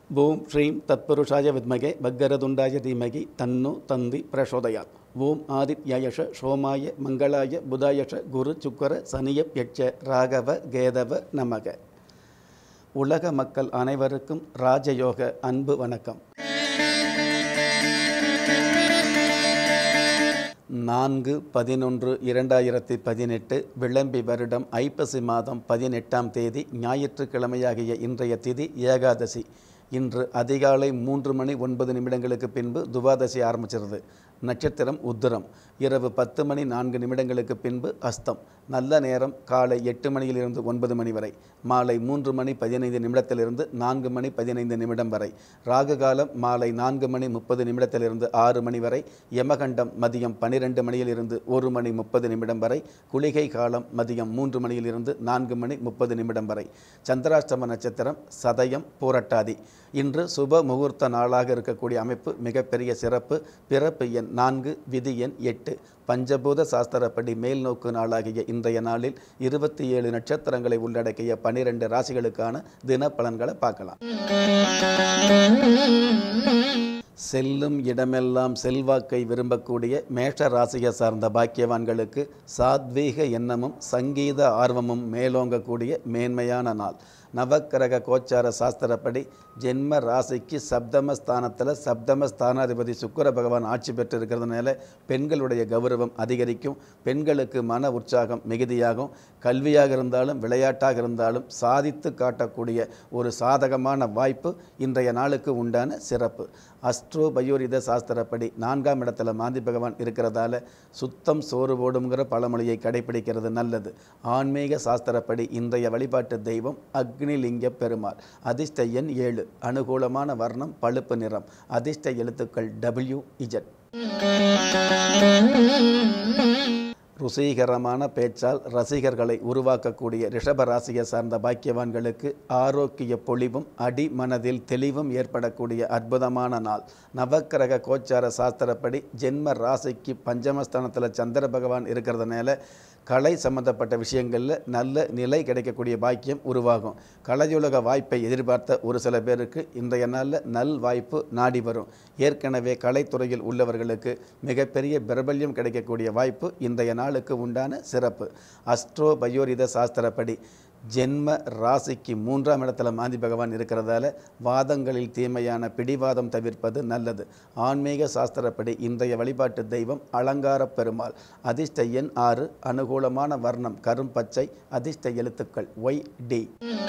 ஓம் ஸ்ரீம் தத்புருஷாய வித்மகே பக்கரதுண்டாய தீமகி தன்னு தந்தி பிரசோதயாத் ஓம் ஆதித்யயஷ சோமாய மங்களாய புதாயஷ குரு சுக்கர சனியப் யட்ச ராகவ கேதவ நமக உலக மக்கள் அனைவருக்கும் ராஜயோக அன்பு வணக்கம் நான்கு பதினொன்று இரண்டாயிரத்தி பதினெட்டு விளம்பி வருடம் ஐப்பசி மாதம் பதினெட்டாம் தேதி ஞாயிற்றுக்கிழமையாகிய இன்றைய திதி ஏகாதசி இன்று அதிகாலை மூன்று மணி ஒன்பது நிமிடங்களுக்கு பின்பு துவாதசி ஆரம்பிச்சிருது நட்சத்திரம் உத்திரம் இரவு பத்து மணி நான்கு நிமிடங்களுக்கு பின்பு அஸ்தம் நல்ல நேரம் காலை எட்டு மணியிலிருந்து ஒன்பது மணி வரை மாலை மூன்று மணி பதினைந்து நிமிடத்திலிருந்து நான்கு மணி பதினைந்து நிமிடம் வரை ராகு காலம் மாலை நான்கு மணி முப்பது நிமிடத்திலிருந்து ஆறு மணி வரை யமகண்டம் மதியம் பன்னிரெண்டு மணியிலிருந்து ஒரு மணி முப்பது நிமிடம் வரை குளிகை காலம் மதியம் மூன்று மணியிலிருந்து நான்கு மணி முப்பது நிமிடம் வரை சந்திராஷ்டம நட்சத்திரம் சதயம் பூரட்டாதி இன்று சுப முகூர்த்த நாளாக இருக்கக்கூடிய அமைப்பு மிகப்பெரிய சிறப்பு பிறப்பு எண் நான்கு விதி எண் எட்டு பஞ்சபூத சாஸ்திரப்படி மேல் நோக்கு நாளாகிய இன்றைய நாளில் இருபத்தி ஏழு நட்சத்திரங்களை உள்ளடக்கிய பனிரெண்டு ராசிகளுக்கான தின பலன்களை பார்க்கலாம் செல்லும் இடமெல்லாம் செல்வாக்கை விரும்பக்கூடிய மேஷ ராசியை சார்ந்த பாக்கியவான்களுக்கு சாத்வீக எண்ணமும் சங்கீத ஆர்வமும் மேலோங்கக்கூடிய மேன்மையான நாள் நவக்கிரக கோச்சார சாஸ்திரப்படி ஜென்ம ராசிக்கு சப்தம ஸ்தானத்தில் சப்தம ஸ்தானாதிபதி சுக்கர பகவான் ஆட்சி பெற்று இருக்கிறதுனால பெண்களுடைய கௌரவம் அதிகரிக்கும் பெண்களுக்கு மன உற்சாகம் மிகுதியாகும் கல்வியாக இருந்தாலும் விளையாட்டாக இருந்தாலும் சாதித்து காட்டக்கூடிய ஒரு சாதகமான வாய்ப்பு இன்றைய நாளுக்கு உண்டான சிறப்பு அஸ்ட்ரோ பயோரித சாஸ்திரப்படி நான்காம் இடத்துல மாந்தி பகவான் இருக்கிறதால சுத்தம் சோறு போடுங்கிற பழமொழியை கடைபிடிக்கிறது நல்லது ஆன்மீக சாஸ்திரப்படி இன்றைய வழிபாட்டு தெய்வம் அக்னிலிங்க பெருமாள் அதிர்ஷ்ட எண் ஏழு அனுகூலமான வர்ணம் பழுப்பு நிறம் அதிர்ஷ்ட எழுத்துக்கள் டபிள்யூ இஜட் ருசிகரமான பேச்சால் ரசிகர்களை உருவாக்கக்கூடிய ரிஷப ராசியை சார்ந்த பாக்கியவான்களுக்கு ஆரோக்கிய பொலிவும் அடி மனதில் தெளிவும் ஏற்படக்கூடிய அற்புதமான நாள் நவக்கிரக கோச்சார சாஸ்திரப்படி ஜென்ம ராசிக்கு பஞ்சமஸ்தானத்தில் சந்திர பகவான் இருக்கிறதுனால கலை சம்பந்தப்பட்ட விஷயங்களில் நல்ல நிலை கிடைக்கக்கூடிய பாக்கியம் உருவாகும் கலையுலக வாய்ப்பை எதிர்பார்த்த ஒரு சில பேருக்கு இன்றைய நாளில் நல் வாய்ப்பு நாடி வரும் ஏற்கனவே கலைத்துறையில் உள்ளவர்களுக்கு மிகப்பெரிய பிரபல்யம் கிடைக்கக்கூடிய வாய்ப்பு இன்றைய நாளுக்கு உண்டான சிறப்பு அஸ்ட்ரோ பயோரித சாஸ்திரப்படி ஜென்ம ராசிக்கு மூன்றாம் இடத்துல மாந்தி பகவான் இருக்கிறதால வாதங்களில் தீமையான பிடிவாதம் தவிர்ப்பது நல்லது ஆன்மீக சாஸ்திரப்படி இன்றைய வழிபாட்டு தெய்வம் அலங்கார பெருமாள் அதிர்ஷ்ட எண் ஆறு அனுகூலமான வர்ணம் கரும் பச்சை அதிர்ஷ்ட எழுத்துக்கள் ஒய் டி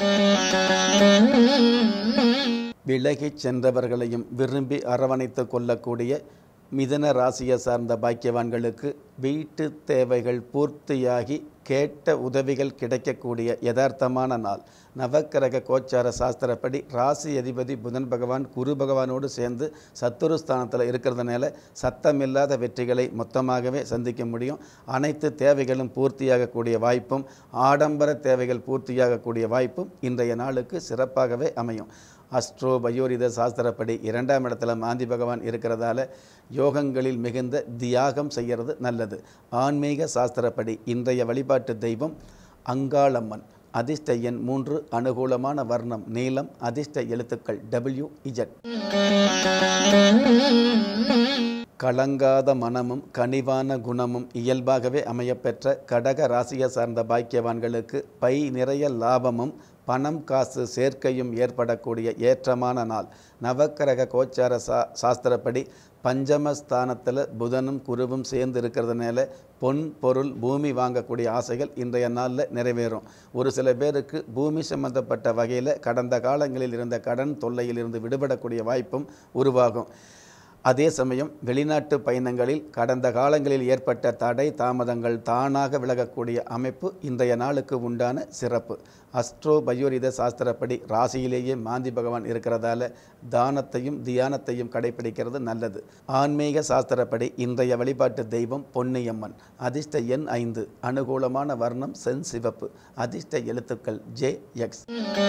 விலகிச் சென்றவர்களையும் விரும்பி அரவணைத்து கொள்ளக்கூடிய மிதன ராசியை சார்ந்த பாக்கியவான்களுக்கு வீட்டு தேவைகள் பூர்த்தியாகி கேட்ட உதவிகள் கிடைக்கக்கூடிய யதார்த்தமான நாள் நவக்கிரக கோச்சார சாஸ்திரப்படி ராசி அதிபதி புதன் பகவான் குரு பகவானோடு சேர்ந்து சத்துரு ஸ்தானத்தில் இருக்கிறதுனால சத்தமில்லாத வெற்றிகளை மொத்தமாகவே சந்திக்க முடியும் அனைத்து தேவைகளும் பூர்த்தியாகக்கூடிய வாய்ப்பும் ஆடம்பர தேவைகள் பூர்த்தியாகக்கூடிய வாய்ப்பும் இன்றைய நாளுக்கு சிறப்பாகவே அமையும் அஸ்ட்ரோ பயோரித சாஸ்திரப்படி இரண்டாம் இடத்துல மாந்தி பகவான் இருக்கிறதால யோகங்களில் மிகுந்த தியாகம் செய்கிறது நல்லது ஆன்மீக சாஸ்திரப்படி இன்றைய வழிபாட்டு தெய்வம் அங்காளம்மன் அதிர்ஷ்ட எண் மூன்று அனுகூலமான வர்ணம் நீலம் அதிர்ஷ்ட எழுத்துக்கள் டபிள்யூ இஜட் கலங்காத மனமும் கனிவான குணமும் இயல்பாகவே அமையப்பெற்ற கடக ராசியை சார்ந்த பாக்கியவான்களுக்கு பை நிறைய லாபமும் பணம் காசு சேர்க்கையும் ஏற்படக்கூடிய ஏற்றமான நாள் நவக்கிரக கோச்சார சா சாஸ்திரப்படி பஞ்சமஸ்தானத்தில் புதனும் குருவும் சேர்ந்து இருக்கிறதுனால பொன் பொருள் பூமி வாங்கக்கூடிய ஆசைகள் இன்றைய நாளில் நிறைவேறும் ஒரு சில பேருக்கு பூமி சம்பந்தப்பட்ட வகையில் கடந்த காலங்களில் இருந்த கடன் தொல்லையிலிருந்து விடுபடக்கூடிய வாய்ப்பும் உருவாகும் அதே சமயம் வெளிநாட்டு பயணங்களில் கடந்த காலங்களில் ஏற்பட்ட தடை தாமதங்கள் தானாக விலகக்கூடிய அமைப்பு இன்றைய நாளுக்கு உண்டான சிறப்பு அஸ்ட்ரோ பயோரித சாஸ்திரப்படி ராசியிலேயே மாந்தி பகவான் இருக்கிறதால தானத்தையும் தியானத்தையும் கடைபிடிக்கிறது நல்லது ஆன்மீக சாஸ்திரப்படி இன்றைய வழிபாட்டு தெய்வம் பொன்னியம்மன் அதிர்ஷ்ட எண் ஐந்து அனுகூலமான வர்ணம் சென் சிவப்பு அதிர்ஷ்ட எழுத்துக்கள் ஜே எக்ஸ்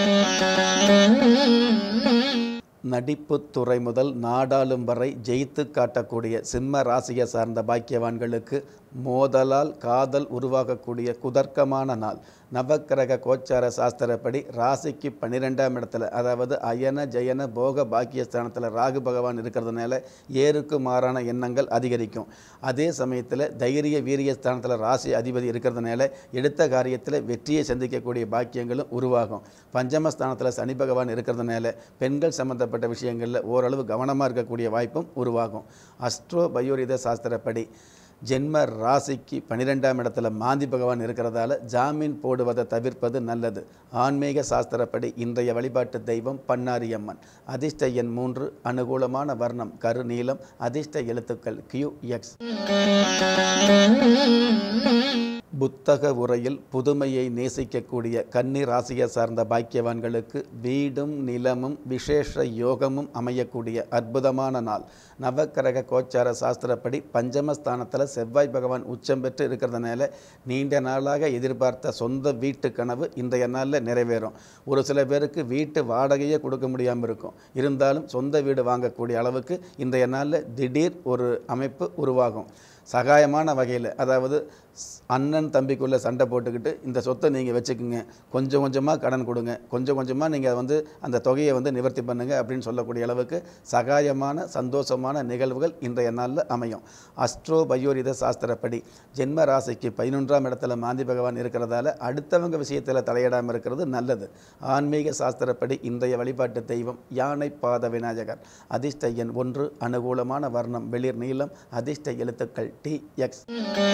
நடிப்புத் துறை முதல் நாடாளும் வரை ஜெயித்து காட்டக்கூடிய சிம்ம ராசியை சார்ந்த பாக்கியவான்களுக்கு மோதலால் காதல் உருவாகக்கூடிய குதர்க்கமான நாள் நவக்கிரக கோச்சார சாஸ்திரப்படி ராசிக்கு பன்னிரெண்டாம் இடத்துல அதாவது அயன ஜயன போக பாக்கியஸ்தானத்தில் ராகு பகவான் இருக்கிறதுனால ஏருக்கு மாறான எண்ணங்கள் அதிகரிக்கும் அதே சமயத்தில் தைரிய வீரிய ஸ்தானத்தில் ராசி அதிபதி இருக்கிறதுனால எடுத்த காரியத்தில் வெற்றியை சந்திக்கக்கூடிய பாக்கியங்களும் உருவாகும் பஞ்சமஸ்தானத்தில் சனி பகவான் இருக்கிறதுனால பெண்கள் சம்பந்தப்பட்ட விஷயங்களில் ஓரளவு கவனமாக இருக்கக்கூடிய வாய்ப்பும் உருவாகும் அஸ்ட்ரோ பயோரித சாஸ்திரப்படி ஜென்ம ராசிக்கு பன்னிரெண்டாம் இடத்துல மாந்தி பகவான் இருக்கிறதால ஜாமீன் போடுவதை தவிர்ப்பது நல்லது ஆன்மீக சாஸ்திரப்படி இன்றைய வழிபாட்டு தெய்வம் பன்னாரியம்மன் அதிர்ஷ்ட எண் மூன்று அனுகூலமான வர்ணம் கருநீலம் அதிர்ஷ்ட எழுத்துக்கள் கியூ எக்ஸ் புத்தக உரையில் புதுமையை நேசிக்கக்கூடிய கன்னி ராசியை சார்ந்த பாக்கியவான்களுக்கு வீடும் நிலமும் விசேஷ யோகமும் அமையக்கூடிய அற்புதமான நாள் நவக்கிரக கோச்சார சாஸ்திரப்படி பஞ்சமஸ்தானத்தில் செவ்வாய் பகவான் உச்சம் பெற்று இருக்கிறதுனால நீண்ட நாளாக எதிர்பார்த்த சொந்த வீட்டு கனவு இன்றைய நாளில் நிறைவேறும் ஒரு சில பேருக்கு வீட்டு வாடகையே கொடுக்க முடியாமல் இருக்கும் இருந்தாலும் சொந்த வீடு வாங்கக்கூடிய அளவுக்கு இன்றைய நாளில் திடீர் ஒரு அமைப்பு உருவாகும் சகாயமான வகையில் அதாவது ஸ்- அண்ணன் தம்பிக்குள்ளே சண்டை போட்டுக்கிட்டு இந்த சொத்தை நீங்கள் வச்சுக்கோங்க கொஞ்சம் கொஞ்சமாக கடன் கொடுங்க கொஞ்சம் கொஞ்சமாக நீங்கள் வந்து அந்த தொகையை வந்து நிவர்த்தி பண்ணுங்க அப்படின்னு சொல்லக்கூடிய அளவுக்கு சகாயமான சந்தோஷமான நிகழ்வுகள் இன்றைய நாளில் அமையும் அஸ்ட்ரோ பயோரித சாஸ்திரப்படி ஜென்ம ராசிக்கு பதினொன்றாம் இடத்துல மாந்தி பகவான் இருக்கிறதால அடுத்தவங்க விஷயத்தில் தலையிடாமல் இருக்கிறது நல்லது ஆன்மீக சாஸ்திரப்படி இன்றைய வழிபாட்டு தெய்வம் யானை பாத விநாயகர் அதிர்ஷ்ட எண் ஒன்று அனுகூலமான வர்ணம் வெளிர் நீளம் அதிர்ஷ்ட எழுத்துக்கள் டி எக்ஸ்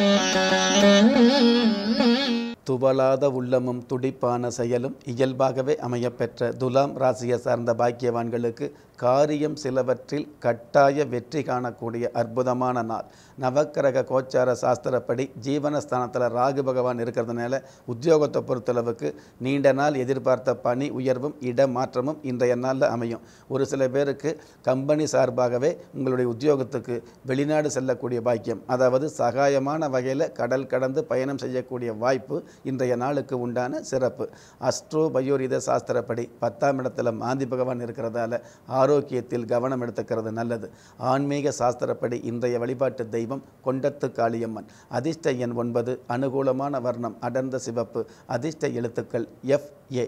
துவளாத உள்ளமும் துடிப்பான செயலும் இயல்பாகவே அமையப்பெற்ற துலாம் ராசியை சார்ந்த பாக்கியவான்களுக்கு காரியம் சிலவற்றில் கட்டாய வெற்றி காணக்கூடிய அற்புதமான நாள் நவக்கிரக கோச்சார சாஸ்திரப்படி ஜீவனஸ்தானத்தில் ராகு பகவான் இருக்கிறதுனால உத்தியோகத்தை பொறுத்தளவுக்கு நீண்ட நாள் எதிர்பார்த்த பணி உயர்வும் இடமாற்றமும் இன்றைய நாளில் அமையும் ஒரு சில பேருக்கு கம்பெனி சார்பாகவே உங்களுடைய உத்தியோகத்துக்கு வெளிநாடு செல்லக்கூடிய பாக்கியம் அதாவது சகாயமான வகையில் கடல் கடந்து பயணம் செய்யக்கூடிய வாய்ப்பு இன்றைய நாளுக்கு உண்டான சிறப்பு அஸ்ட்ரோ பயோரித சாஸ்திரப்படி பத்தாம் இடத்துல மாந்தி பகவான் இருக்கிறதால ஆரோக்கியத்தில் கவனம் எடுத்துக்கிறது நல்லது ஆன்மீக சாஸ்திரப்படி இன்றைய வழிபாட்டு தெய்வம் கொண்டத்து காளியம்மன் அதிர்ஷ்ட எண் ஒன்பது அனுகூலமான வர்ணம் அடர்ந்த சிவப்பு அதிர்ஷ்ட எழுத்துக்கள் எஃப் ஏ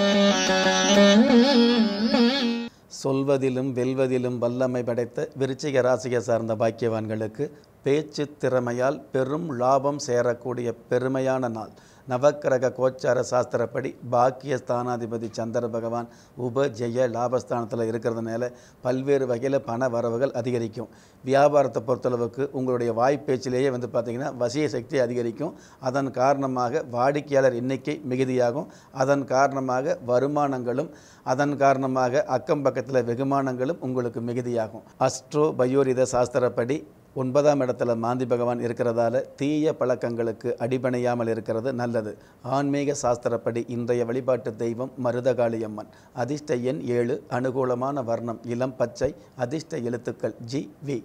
சொல்வதிலும் வெல்வதிலும் வல்லமை படைத்த விருச்சிக ராசியை சார்ந்த பாக்கியவான்களுக்கு பேச்சு திறமையால் பெரும் லாபம் சேரக்கூடிய பெருமையான நாள் நவக்கிரக கோச்சார சாஸ்திரப்படி பாக்கிய ஸ்தானாதிபதி சந்திர பகவான் உப ஜெய லாபஸ்தானத்தில் இருக்கிறதுனால பல்வேறு வகையில் பண வரவுகள் அதிகரிக்கும் வியாபாரத்தை பொறுத்தளவுக்கு உங்களுடைய வாய்ப்பேச்சிலேயே வந்து பார்த்திங்கன்னா வசிய சக்தி அதிகரிக்கும் அதன் காரணமாக வாடிக்கையாளர் எண்ணிக்கை மிகுதியாகும் அதன் காரணமாக வருமானங்களும் அதன் காரணமாக அக்கம் பக்கத்தில் வெகுமானங்களும் உங்களுக்கு மிகுதியாகும் அஸ்ட்ரோ பயோரித சாஸ்திரப்படி ஒன்பதாம் இடத்துல மாந்தி பகவான் இருக்கிறதால தீய பழக்கங்களுக்கு அடிபணியாமல் இருக்கிறது நல்லது ஆன்மீக சாஸ்திரப்படி இன்றைய வழிபாட்டு தெய்வம் மருதகாளியம்மன் அதிர்ஷ்ட எண் ஏழு அனுகூலமான வர்ணம் இளம் பச்சை அதிர்ஷ்ட எழுத்துக்கள் ஜி வி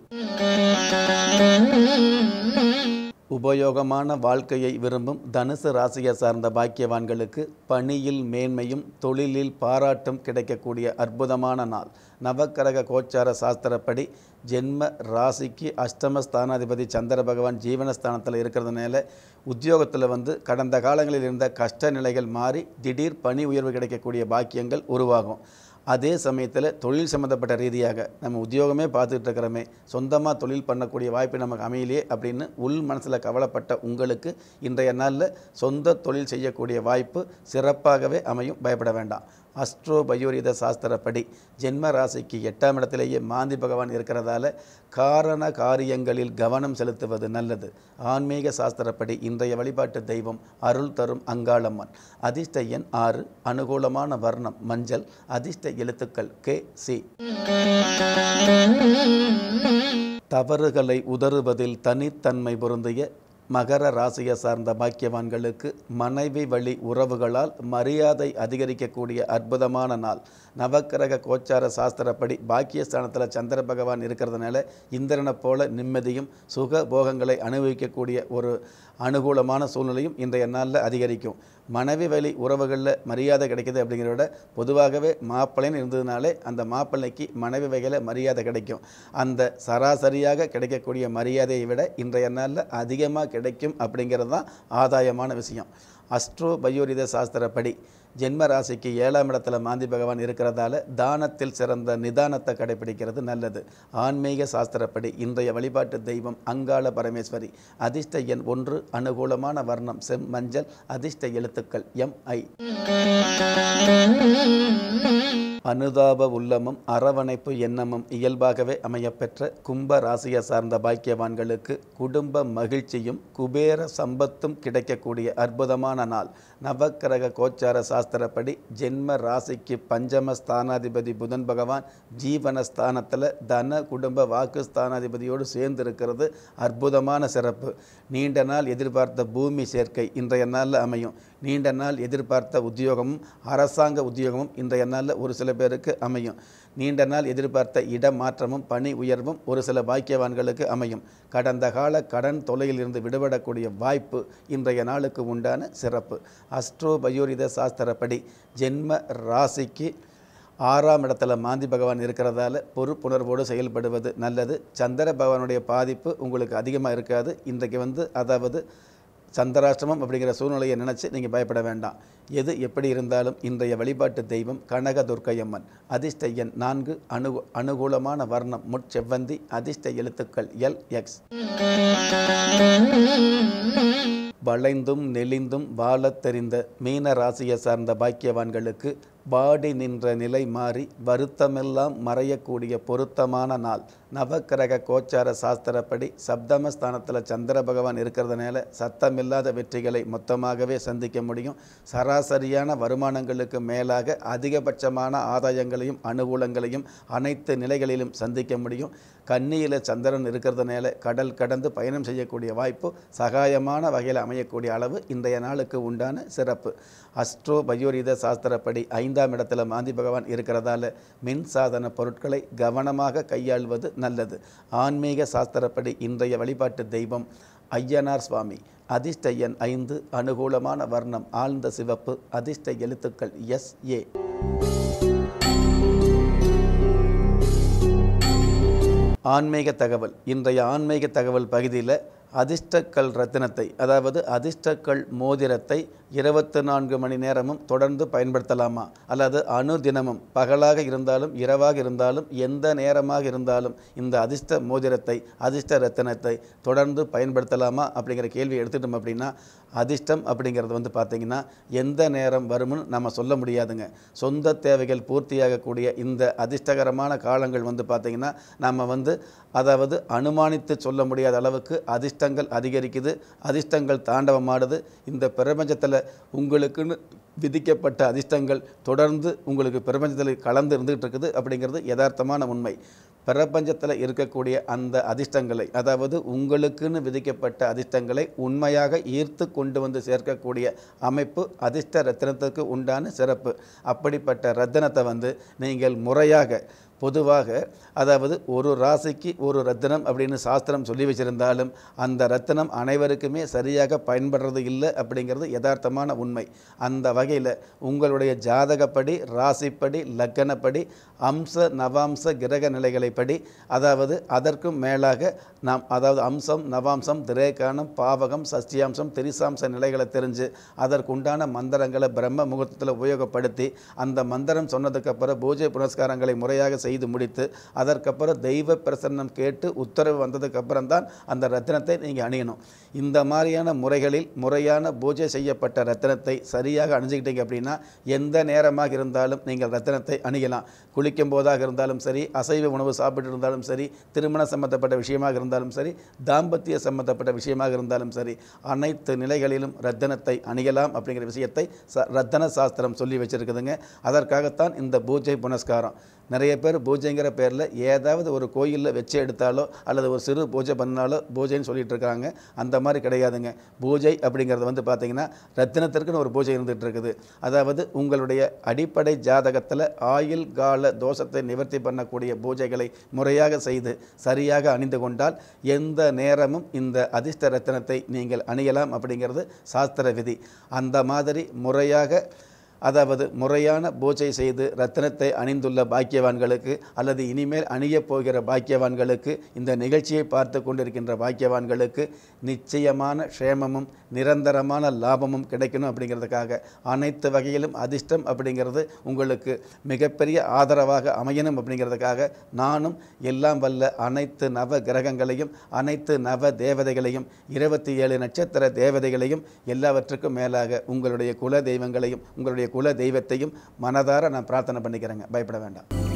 உபயோகமான வாழ்க்கையை விரும்பும் தனுசு ராசியை சார்ந்த பாக்கியவான்களுக்கு பணியில் மேன்மையும் தொழிலில் பாராட்டும் கிடைக்கக்கூடிய அற்புதமான நாள் நவக்கிரக கோச்சார சாஸ்திரப்படி ஜென்ம ராசிக்கு அஷ்டம ஸ்தானாதிபதி சந்திர பகவான் ஜீவனஸ்தானத்தில் இருக்கிறதுனால உத்தியோகத்தில் வந்து கடந்த காலங்களில் இருந்த கஷ்ட நிலைகள் மாறி திடீர் பணி உயர்வு கிடைக்கக்கூடிய பாக்கியங்கள் உருவாகும் அதே சமயத்தில் தொழில் சம்மந்தப்பட்ட ரீதியாக நம்ம உத்தியோகமே பார்த்துட்டு இருக்கிறோமே சொந்தமாக தொழில் பண்ணக்கூடிய வாய்ப்பு நமக்கு அமையலையே அப்படின்னு உள் மனசில் கவலைப்பட்ட உங்களுக்கு இன்றைய நாளில் சொந்த தொழில் செய்யக்கூடிய வாய்ப்பு சிறப்பாகவே அமையும் பயப்பட வேண்டாம் அஸ்ட்ரோ பயோரித சாஸ்திரப்படி ஜென்ம ராசிக்கு எட்டாம் இடத்திலேயே மாந்தி பகவான் இருக்கிறதால காரண காரியங்களில் கவனம் செலுத்துவது நல்லது ஆன்மீக சாஸ்திரப்படி இன்றைய வழிபாட்டு தெய்வம் அருள் தரும் அங்காளம்மன் அதிர்ஷ்ட எண் ஆறு அனுகூலமான வர்ணம் மஞ்சள் அதிர்ஷ்ட எழுத்துக்கள் கே சி தவறுகளை உதறுவதில் தனித்தன்மை பொருந்திய மகர ராசியை சார்ந்த பாக்கியவான்களுக்கு மனைவி வழி உறவுகளால் மரியாதை அதிகரிக்கக்கூடிய அற்புதமான நாள் நவக்கிரக கோச்சார சாஸ்திரப்படி பாக்கியஸ்தானத்தில் சந்திர பகவான் இருக்கிறதுனால இந்திரனைப் போல நிம்மதியும் சுக போகங்களை அனுபவிக்கக்கூடிய ஒரு அனுகூலமான சூழ்நிலையும் இன்றைய நாளில் அதிகரிக்கும் மனைவி வழி உறவுகளில் மரியாதை கிடைக்குது அப்படிங்கிறத விட பொதுவாகவே மாப்பிள்ளைன்னு இருந்ததுனாலே அந்த மாப்பிள்ளைக்கு மனைவி வகையில் மரியாதை கிடைக்கும் அந்த சராசரியாக கிடைக்கக்கூடிய மரியாதையை விட இன்றைய நாளில் அதிகமாக கிடைக்கும் அப்படிங்கிறது தான் ஆதாயமான விஷயம் அஸ்ட்ரோ பயோரித சாஸ்திரப்படி ஜென்ம ராசிக்கு ஏழாம் இடத்துல மாந்தி பகவான் இருக்கிறதால தானத்தில் சிறந்த நிதானத்தை கடைபிடிக்கிறது நல்லது ஆன்மீக சாஸ்திரப்படி இன்றைய வழிபாட்டு தெய்வம் அங்காள பரமேஸ்வரி அதிர்ஷ்ட எண் ஒன்று அனுகூலமான வர்ணம் செம் மஞ்சள் அதிர்ஷ்ட எழுத்துக்கள் எம் ஐ அனுதாப உள்ளமும் அரவணைப்பு எண்ணமும் இயல்பாகவே அமையப்பெற்ற கும்ப ராசியை சார்ந்த பாக்கியவான்களுக்கு குடும்ப மகிழ்ச்சியும் குபேர சம்பத்தும் கிடைக்கக்கூடிய அற்புதமான நாள் நவக்கிரக கோச்சார சாஸ்திரப்படி ஜென்ம ராசிக்கு பஞ்சம ஸ்தானாதிபதி புதன் பகவான் ஜீவன ஸ்தானத்தில் தன குடும்ப வாக்கு ஸ்தானாதிபதியோடு சேர்ந்து இருக்கிறது அற்புதமான சிறப்பு நீண்ட நாள் எதிர்பார்த்த பூமி சேர்க்கை இன்றைய நாளில் அமையும் நீண்ட நாள் எதிர்பார்த்த உத்தியோகமும் அரசாங்க உத்தியோகமும் இன்றைய நாளில் ஒரு சில பேருக்கு அமையும் நீண்ட நாள் எதிர்பார்த்த இடமாற்றமும் பணி உயர்வும் ஒரு சில பாக்கியவான்களுக்கு அமையும் கடந்த கால கடன் தொலையில் இருந்து விடுபடக்கூடிய வாய்ப்பு இன்றைய நாளுக்கு உண்டான சிறப்பு அஸ்ட்ரோ பயோரித சாஸ்திரப்படி ஜென்ம ராசிக்கு ஆறாம் இடத்துல மாந்தி பகவான் இருக்கிறதால பொறுப்புணர்வோடு செயல்படுவது நல்லது சந்திர பகவானுடைய பாதிப்பு உங்களுக்கு அதிகமாக இருக்காது இன்றைக்கு வந்து அதாவது சந்திராஷ்டமம் அப்படிங்கிற சூழ்நிலையை நினச்சி நீங்கள் பயப்பட வேண்டாம் எது எப்படி இருந்தாலும் இன்றைய வழிபாட்டு தெய்வம் கனக துர்க்கையம்மன் அதிர்ஷ்ட எண் நான்கு அனு அனுகூலமான வர்ணம் முட்செவ்வந்தி அதிர்ஷ்ட எழுத்துக்கள் எல் எக்ஸ் வளைந்தும் நெளிந்தும் வாழத் தெரிந்த மீன ராசியை சார்ந்த பாக்கியவான்களுக்கு பாடி நின்ற நிலை மாறி வருத்தமெல்லாம் மறையக்கூடிய பொருத்தமான நாள் நவக்கிரக கோச்சார சாஸ்திரப்படி சப்தமஸ்தானத்தில் சந்திர பகவான் இருக்கிறதுனால சத்தமில்லாத வெற்றிகளை மொத்தமாகவே சந்திக்க முடியும் சராசரியான வருமானங்களுக்கு மேலாக அதிகபட்சமான ஆதாயங்களையும் அனுகூலங்களையும் அனைத்து நிலைகளிலும் சந்திக்க முடியும் கன்னியில் சந்திரன் இருக்கிறதுனால கடல் கடந்து பயணம் செய்யக்கூடிய வாய்ப்பு சகாயமான வகையில் அமையக்கூடிய அளவு இன்றைய நாளுக்கு உண்டான சிறப்பு அஸ்ட்ரோ பயோரித சாஸ்திரப்படி ஐந்தாம் இடத்துல மாந்தி பகவான் இருக்கிறதால மின் சாதன பொருட்களை கவனமாக கையாள்வது நல்லது ஆன்மீக சாஸ்திரப்படி இன்றைய வழிபாட்டு தெய்வம் ஐயனார் சுவாமி அதிர்ஷ்ட எண் ஐந்து அனுகூலமான வர்ணம் ஆழ்ந்த சிவப்பு அதிர்ஷ்ட எழுத்துக்கள் எஸ் ஏ ஆன்மீக தகவல் இன்றைய ஆன்மீக தகவல் பகுதியில் அதிர்ஷ்டக்கல் ரத்தினத்தை அதாவது அதிர்ஷ்டக்கல் மோதிரத்தை இருபத்தி நான்கு மணி நேரமும் தொடர்ந்து பயன்படுத்தலாமா அல்லது அணு தினமும் பகலாக இருந்தாலும் இரவாக இருந்தாலும் எந்த நேரமாக இருந்தாலும் இந்த அதிர்ஷ்ட மோதிரத்தை அதிர்ஷ்ட ரத்தினத்தை தொடர்ந்து பயன்படுத்தலாமா அப்படிங்கிற கேள்வி எடுத்துட்டோம் அப்படின்னா அதிர்ஷ்டம் அப்படிங்கிறது வந்து பார்த்திங்கன்னா எந்த நேரம் வரும்னு நம்ம சொல்ல முடியாதுங்க சொந்த தேவைகள் பூர்த்தியாகக்கூடிய இந்த அதிர்ஷ்டகரமான காலங்கள் வந்து பார்த்திங்கன்னா நம்ம வந்து அதாவது அனுமானித்து சொல்ல முடியாத அளவுக்கு அதிர்ஷ்டங்கள் அதிகரிக்குது அதிர்ஷ்டங்கள் தாண்டவமாடுது இந்த பிரபஞ்சத்தில் உங்களுக்குன்னு விதிக்கப்பட்ட அதிர்ஷ்டங்கள் தொடர்ந்து உங்களுக்கு பிரபஞ்சத்தில் கலந்து இருந்துகிட்டு இருக்குது அப்படிங்கிறது யதார்த்தமான உண்மை பிரபஞ்சத்தில் இருக்கக்கூடிய அந்த அதிர்ஷ்டங்களை அதாவது உங்களுக்குன்னு விதிக்கப்பட்ட அதிர்ஷ்டங்களை உண்மையாக ஈர்த்து கொண்டு வந்து சேர்க்கக்கூடிய அமைப்பு அதிர்ஷ்ட ரத்தினத்துக்கு உண்டான சிறப்பு அப்படிப்பட்ட ரத்தினத்தை வந்து நீங்கள் முறையாக பொதுவாக அதாவது ஒரு ராசிக்கு ஒரு ரத்தினம் அப்படின்னு சாஸ்திரம் சொல்லி வச்சிருந்தாலும் அந்த ரத்தினம் அனைவருக்குமே சரியாக பயன்படுறது இல்லை அப்படிங்கிறது யதார்த்தமான உண்மை அந்த வகையில் உங்களுடைய ஜாதகப்படி ராசிப்படி லக்கணப்படி அம்ச நவாம்ச கிரக நிலைகளைப்படி அதாவது அதற்கும் மேலாக நாம் அதாவது அம்சம் நவாம்சம் திரேகானம் பாவகம் சஷ்டியாம்சம் திரிசாம்ச நிலைகளை தெரிஞ்சு அதற்குண்டான மந்திரங்களை பிரம்ம முகூர்த்தத்தில் உபயோகப்படுத்தி அந்த மந்திரம் சொன்னதுக்கப்புறம் பூஜை புனஸ்காரங்களை முறையாக செய்து முடித்து அதற்கப்புறம் தெய்வ பிரசன்னம் கேட்டு உத்தரவு வந்ததுக்கப்புறம் தான் அந்த ரத்தினத்தை நீங்கள் அணியணும் இந்த மாதிரியான முறைகளில் முறையான பூஜை செய்யப்பட்ட ரத்தினத்தை சரியாக அணிஞ்சுக்கிட்டீங்க அப்படின்னா எந்த நேரமாக இருந்தாலும் நீங்கள் ரத்தினத்தை அணியலாம் குளிக்கும் போதாக இருந்தாலும் சரி அசைவ உணவு சாப்பிட்டு இருந்தாலும் சரி திருமண சம்பந்தப்பட்ட விஷயமாக இருந்தாலும் சரி தாம்பத்திய சம்பந்தப்பட்ட விஷயமாக இருந்தாலும் சரி அனைத்து நிலைகளிலும் ரத்தினத்தை அணியலாம் அப்படிங்கிற விஷயத்தை ச ரத்தன சாஸ்திரம் சொல்லி வச்சுருக்குதுங்க அதற்காகத்தான் இந்த பூஜை புனஸ்காரம் நிறைய பேர் பூஜைங்கிற பேரில் ஏதாவது ஒரு கோயிலில் வச்சு எடுத்தாலோ அல்லது ஒரு சிறு பூஜை பண்ணாலோ பூஜைன்னு சொல்லிட்டு இருக்காங்க அந்த மாதிரி கிடையாதுங்க பூஜை அப்படிங்கிறது வந்து பார்த்திங்கன்னா ரத்தினத்திற்குன்னு ஒரு பூஜை இருந்துகிட்டு இருக்குது அதாவது உங்களுடைய அடிப்படை ஜாதகத்தில் ஆயுள் கால தோஷத்தை நிவர்த்தி பண்ணக்கூடிய பூஜைகளை முறையாக செய்து சரியாக அணிந்து கொண்டால் எந்த நேரமும் இந்த அதிர்ஷ்ட ரத்தினத்தை நீங்கள் அணியலாம் அப்படிங்கிறது சாஸ்திர விதி அந்த மாதிரி முறையாக அதாவது முறையான பூஜை செய்து ரத்தினத்தை அணிந்துள்ள பாக்கியவான்களுக்கு அல்லது இனிமேல் அணியப் போகிற பாக்கியவான்களுக்கு இந்த நிகழ்ச்சியை பார்த்து கொண்டிருக்கின்ற பாக்கியவான்களுக்கு நிச்சயமான க்ஷேமமும் நிரந்தரமான லாபமும் கிடைக்கணும் அப்படிங்கிறதுக்காக அனைத்து வகையிலும் அதிர்ஷ்டம் அப்படிங்கிறது உங்களுக்கு மிகப்பெரிய ஆதரவாக அமையணும் அப்படிங்கிறதுக்காக நானும் எல்லாம் வல்ல அனைத்து நவ கிரகங்களையும் அனைத்து நவ தேவதைகளையும் இருபத்தி ஏழு நட்சத்திர தேவதைகளையும் எல்லாவற்றுக்கும் மேலாக உங்களுடைய குல தெய்வங்களையும் உங்களுடைய குல தெய்வத்தையும் மனதார நான் பிரார்த்தனை பண்ணிக்கிறேங்க பயப்பட வேண்டாம்